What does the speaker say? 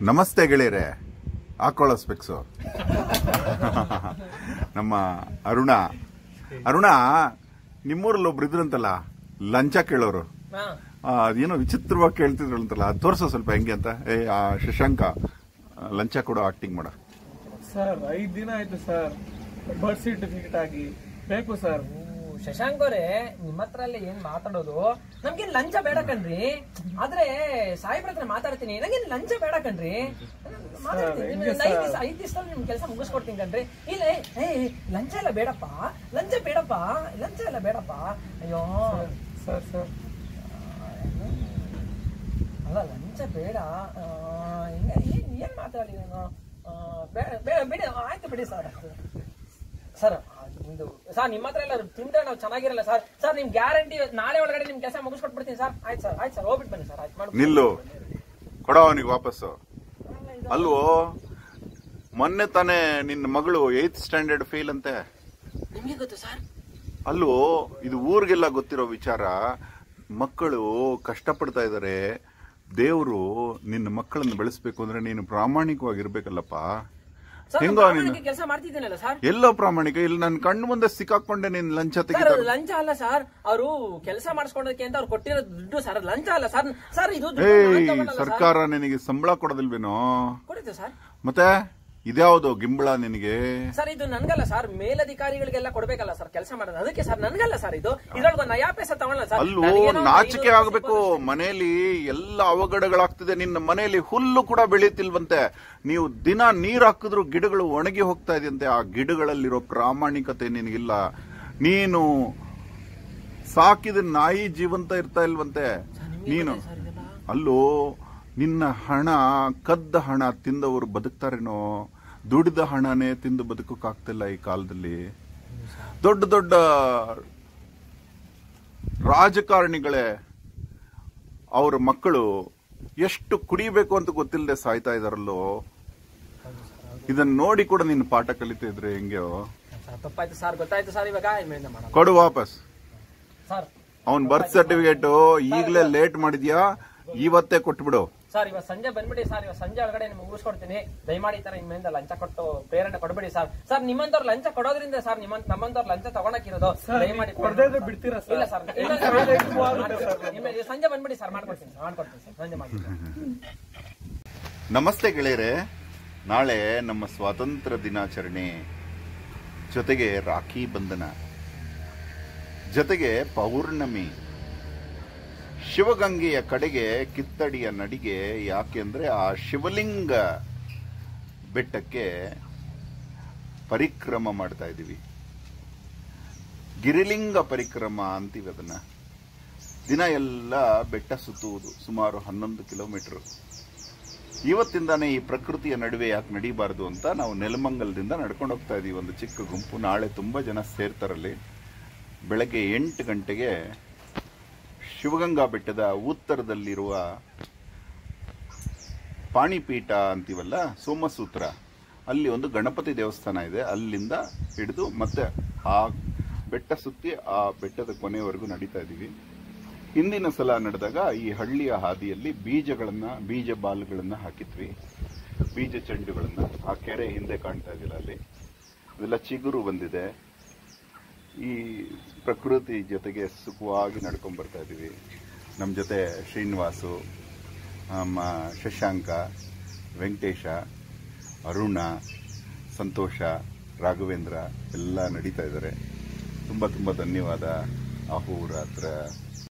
ನಮಸ್ತೆ ಗೆಳೆಯರೆ ಹಾಕೊಳ್ಳೋ ಸ್ಪೆಕ್ಸು ನಮ್ಮ ಅರುಣ ಅರುಣ ನಿಮ್ಮೂರಲ್ಲಿ ಒಬ್ರು ಇದ್ರಂತಲ್ಲ ಲಂಚ ಕೇಳೋರು ಹಾ. ಆ, ಅದೇನೋ ವಿಚಿತ್ರವಾಗಿ ಕೇಳ್ತಿದ್ರಂತಲ್ಲ ಅದು ತೋರ್ಸೋ ಸ್ವಲ್ಪ ಹೆಂಗೆ ಅಂತ ಏ ಆ ಶಶಾಂಕ ಆ, ಲಂಚ ಕೊಡೋ ಆಕ್ಟಿಂಗ್ ಮಾಡ ಸರ್ ಐದ್ ದಿನ ಆಯ್ತು ಸರ್ ಬರ್ತ್ ಸರ್ಟಿಫಿಕೇಟ್ ಆಗಿ ಬೇಕು ಸರ್ ಓ, ಶಶಾಂಕ್ ಅವರೇ ನಿಮ್ಮ ಹತ್ರ ಎಲ್ಲ ಏನ್ ಮಾತಾಡೋದು ನಮ್ಗೇನ್ ಲಂಚ ಬೇಡ ಕಣ್ರಿ ಆದ್ರೆ ಸಾಹೇಬ್ರ ಹತ್ರ ಮಾತಾಡ್ತೀನಿ ನಂಗೇನ್ ಲಂಚ ಬೇಡ ಕಣ್ರಿ ಮಾತಾಡ್ತೀನಿ. ನಿಮ್ಗೆ ಹೆಂಗೆ ಒಂದ್ ಐದ್ ಸರ್? ದಿವ್ಸ ಐದ್ ದಿವಸದಲ್ಲಿ ನಿಮ್ ಕೆಲಸ ಮುಗಿಸ್ಕೊಡ್ತೀನಿ ಕಣ್ರಿ ಇಲ್ಲ ಏ, ಏ ಲಂಚ ಎಲ್ಲ ಬೇಡಪ್ಪ ಲಂಚ ಬೇಡಪ್ಪ ಲಂಚ ಎಲ್ಲ ಬೇಡಪ್ಪ ಅಯ್ಯೋ ಸರ್ ಸರ್ ಅಲ್ಲ ಲಂಚ ಬೇಡ ಆ, ಹಿಂಗೆ ಏನ್ ಏನ್ ಮಾತಾಡಿ ನಾನು ಆ, ಬೇಡ ಬೇಡ ಬಿಡಿ ಆಯ್ತು ಬಿಡಿ ಸರ್ ಸರ್ ಇದು ಸರ್ ನಿಮ್ಮ ಹತ್ರ ಎಲ್ಲ ತಿಂದ್ರೆ ನಾವು ಚೆನ್ನಾಗಿರಲ್ಲ ಸರ್ ಸರ್ ನಿಮ್ ಗ್ಯಾರಂಟಿ ನಾಳೆ ಒಳಗಡೆ ನಿಮ್ ಕೆಲಸ ಮುಗಿಸ್ಕೊಟ್ಬಿಡ್ತೀನಿ ಸರ್ ಆಯ್ತು ಸರ್ ಆಯ್ತು ಸರ್ ಹೋಗ್ಬಿಟ್ಟು ಬನ್ನಿ ಸರ್ ಆಯ್ತು ಮಾಡಿ ನಿಲ್ಲು ಕೊಡೋ ಅವನಿಗೆ ವಾಪಸ್ಸು ಅಲ್ವೋ ಮೊನ್ನೆ ತಾನೇ ನಿನ್ನ ಮಗಳು ಏತ್ ಸ್ಟ್ಯಾಂಡರ್ಡ್ ಫೇಲ್ ಅಂತೆ ನಿಮ್ಗೆ ಗೊತ್ತು ಸರ್ ಅಲ್ವೋ ಇದು ಊರಿಗೆಲ್ಲ ಗೊತ್ತಿರೋ ವಿಚಾರ ಮಕ್ಕಳು ಕಷ್ಟಪಡ್ತಾ ಇದ್ದಾರೆ ದೇವರು ನಿನ್ನ ಮಕ್ಕಳನ್ನು ಬೆಳೆಸ್ಬೇಕು ಅಂದ್ರೆ ನೀನು ಪ್ರಾಮಾಣಿಕವಾಗಿರ್ಬೇಕಲ್ಲಪ್ಪ ಸರ್ ಹೆಂಗೋ ನೀನು ಕೆಲಸ ಮಾಡ್ತಿದ್ದೀನಲ್ಲ ಸರ್ ಎಲ್ಲೋ ಪ್ರಾಮಾಣಿಕ ಇಲ್ಲಿ ನನ್ನ ಕಣ್ಣು ಮುಂದೆ ಸಿಕ್ಕಾಕೊಂಡೆ ನೀನು ಲಂಚ ಸರ್ ತೆಗಿತಾರೆ ಲಂಚ ಅಲ್ಲ ಸರ್ ಅವರು ಕೆಲಸ ಮಾಡಿಸ್ಕೊಳೋದಕ್ಕೆ ಅಂತ ಅವ್ರು ಕೊಟ್ಟಿರೋ ದುಡ್ಡು ಸರ್ ಲಂಚ ಅಲ್ಲ ಸರ್ ಸರ್ ಇದು ದುಡ್ಡು ಏಯ್ ನಾನ್ ತಗೊಂಡಲ್ಲ ಸರ್. ಸರ್ಕಾರ ನಿನಗೆ ಸಂಬಳ ಕೊಡೋದಿಲ್ವೇನೋ ಕೊಡುತ್ತೆ ಸರ್ ಮತ್ತೆ ಇದ್ಯಾವುದು ಗಿಂಬಳ ನಿನಗೆ ಸರ್ ಇದು ನನ್ಗಲ್ಲ ಸರ್ ಮೇಲಧಿಕಾರಿಗಳಿಗೆಲ್ಲ ಕೊಡ್ಬೇಕಲ್ಲ ಸರ್ ಕೆಲಸ ಮಾಡೋದು ಅದಕ್ಕೆ ಸರ್ ನನ್ಗಲ್ಲ ಸರ್ ಇದು ಇದ್ರೊಳಗೆ ನಯಾ ಪೈಸೆ ತಗೊಳ್ಳಲ್ಲ ಸರ್ ಅಲ್ಲೂ ನನಗೇನೋ ಒಂದು ನಾಚಿಕೆ ಐನೂರು ಆಗಬೇಕು ರೂಪಾಯಿ ಮನೆಯಲ್ಲಿ ಎಲ್ಲ ಅವಘಡಗಳಾಗ್ತಿದೆ ನಿನ್ನ ಮನೆಯಲ್ಲಿ ಹುಲ್ಲು ಕೂಡ ಬೆಳೀತಿಲ್ವಂತೆ ನೀವು ದಿನ ನೀರ್ ಹಾಕಿದ್ರು ಗಿಡಗಳು ಒಣಗಿ ಹೋಗ್ತಾ ಇದೆಯಂತೆ ಆ ಗಿಡಗಳಲ್ಲಿರೋ ಪ್ರಾಮಾಣಿಕತೆ ನಿನಗಿಲ್ಲ ನೀನು ಸಾಕಿದ ನಾಯಿ ಜೀವಂತ ಇರ್ತಾ ಇಲ್ವಂತೆ ನೀನು ಅಲ್ಲೋ ನಿನ್ನ ಹಣ ಕದ್ದ ಹಣ ತಿಂದವರು ಬದುಕ್ತಾರೇನೋ ದುಡಿದ ಹಣನೇ ತಿಂದು ಬದುಕಕ್ಕಾಗ್ತಿಲ್ಲ ಈ ಕಾಲದಲ್ಲಿ ದೊಡ್ಡ ದೊಡ್ಡ ರಾಜಕಾರಣಿಗಳೇ ಅವರ ಮಕ್ಕಳು ಎಷ್ಟು ಕುಡಿಬೇಕು ಅಂತ ಗೊತ್ತಿಲ್ಲದೆ ಸಾಯ್ತಾ ಇದಾರಲ್ಲೋ ಇದನ್ನ ನೋಡಿ ಕೂಡ ನಿನ್ನ ಪಾಠ ಕಲಿತಾ ಇದ್ರೆ ಹೆಂಗೆ ಸರ್, ತಪ್ಪಾಯ್ತು ಸರ್ ಗೊತ್ತಾಯ್ತು ಸರ್ ಇವಾಗ ಇನ್ಮೇಲಿಂದ ಮಾಡೋಣ ಕೊಡು ವಾಪಸ್ ಸರ್ ಅವನ್ ಬರ್ತ್ ಸರ್ಟಿಫಿಕೇಟ್ ಈಗಲೇ ಲೇಟ್ ಮಾಡಿದ್ಯಾ ಇವತ್ತೇ ಕೊಟ್ಬಿಡು ಸರ್ ಇವಾಗ ಸಂಜೆ ಬಂದ್ಬಿಡಿ ಸರ್ ಇವಾಗ ಸಂಜೆ ಒಳಗಡೆ ನಿಮ್ಗೆ ಮುಗಿಸ್ಕೊಡ್ತೀನಿ ದಯಮಾಡಿ ಈ ತರ ಇನ್ಮೇಲಿಂದ ಲಂಚ ಕೊಟ್ಟು ಪ್ರೇರಣೆ ಕೊಡ್ಬೇಡಿ ಸರ್ ಸರ್ ನಿಮ್ಮಂತವ್ರು ಲಂಚ ಕೊಡೋದ್ರಿಂದ ಸರ್ ನಿಮ್ಮಂತ ನಮ್ಮಂತವ್ರು ಲಂಚ ತಗೊಳಕಿರೋದು ದಯಮಾಡಿ ಕೊಡದೇ ಇದ್ರೆ ಬಿಡ್ತೀರಾ ಸರ್? ಇಲ್ಲ ಸರ್ ಇಲ್ಲ ಸರ್, ಮಾಡ್ಕೊಡ್ತೀನಿ. ಇನ್ಮೇಲೆ ಸಂಜೆ ಬಂದ್ಬಿಡಿ ಸರ್ ಮಾಡ್ಕೊಡ್ತೀನಿ ಸರ್ ಮಾಡ್ಕೊಡ್ತೀನಿ ಸರ್ ಸಂಜೆ ಮಾಡ್ತೀನಿ ನಮಸ್ತೆ ಗೆಳೆಯರೆ ನಾಳೆ ನಮ್ಮ ಸ್ವಾತಂತ್ರ್ಯ ದಿನಾಚರಣೆ ಜೊತೆಗೆ ರಾಖಿ ಬಂಧನ ಜೊತೆಗೆ ಪೌರ್ಣಮಿ ಶಿವಗಂಗೆಯ ಕಡೆಗೆ ಕಿತ್ತಡಿಯ ನಡಿಗೆ ಯಾಕೆಂದ್ರೆ ಆ ಶಿವಲಿಂಗ ಬೆಟ್ಟಕ್ಕೆ ಪರಿಕ್ರಮ ಮಾಡ್ತಾ ಇದ್ದೀವಿ ಗಿರಿಲಿಂಗ ಪರಿಕ್ರಮ ಅಂತೀವಿ ಅದನ್ನ ದಿನ ಎಲ್ಲ ಬೆಟ್ಟ ಸುತ್ತುವುದು ಸುಮಾರು ಹನ್ನೊಂದು ಕಿಲೋಮೀಟರ್ ಇವತ್ತಿಂದಾನೇ ಈ ಪ್ರಕೃತಿಯ ನಡುವೆ ಯಾಕೆ ನಡೀಬಾರದು ಅಂತ ನಾವು ನೆಲಮಂಗಲದಿಂದ ನಡ್ಕೊಂಡು ಹೋಗ್ತಾ ಇದೀವಿ ಒಂದು ಚಿಕ್ಕ ಗುಂಪು ನಾಳೆ ತುಂಬಾ ಜನ ಸೇರ್ತಾರಲ್ಲಿ ಬೆಳಗ್ಗೆ ಎಂಟು ಗಂಟೆಗೆ ಶಿವಗಂಗಾ ಬೆಟ್ಟದ ಉತ್ತರದಲ್ಲಿರುವ ಪಾಣಿಪೀಠ ಅಂತೀವಲ್ಲ ಸೋಮಸೂತ್ರ ಅಲ್ಲಿ ಒಂದು ಗಣಪತಿ ದೇವಸ್ಥಾನ ಇದೆ ಅಲ್ಲಿಂದ ಹಿಡಿದು ಮತ್ತೆ ಆ ಬೆಟ್ಟ ಸುತ್ತಿ ಆ ಬೆಟ್ಟದ ಕೊನೆಯವರೆಗೂ ನಡೀತಾ ಇದ್ದೀವಿ ಹಿಂದಿನ ಸಲ ನಡೆದಾಗ ಈ ಹಳ್ಳಿಯ ಹಾದಿಯಲ್ಲಿ ಬೀಜಗಳನ್ನ ಬೀಜ ಬಾಲ್ಗಳನ್ನ ಹಾಕಿದ್ವಿ ಬೀಜ ಚೆಂಡುಗಳನ್ನ ಆ ಕೆರೆ ಹಿಂದೆ ಕಾಣ್ತಾ ಇದೆಯಲ್ಲ ಅಲ್ಲಿ ಅದೆಲ್ಲ ಚಿಗುರು ಬಂದಿದೆ ಈ ಪ್ರಕೃತಿ ಜೊತೆಗೆ ಸುಖವಾಗಿ ನಡ್ಕೊಂಡ್ ಬರ್ತಾ ಇದೀವಿ ನಮ್ಮ ಜೊತೆ ಶ್ರೀನಿವಾಸು ನಮ್ಮ ಶಶಾಂಕ ವೆಂಕಟೇಶ ಅರುಣ ಸಂತೋಷ ರಾಘವೇಂದ್ರ ಎಲ್ಲ ನಡೀತಾ ಇದ್ದಾರೆ ತುಂಬ ತುಂಬ ಧನ್ಯವಾದ ಅಹೋರಾತ್ರ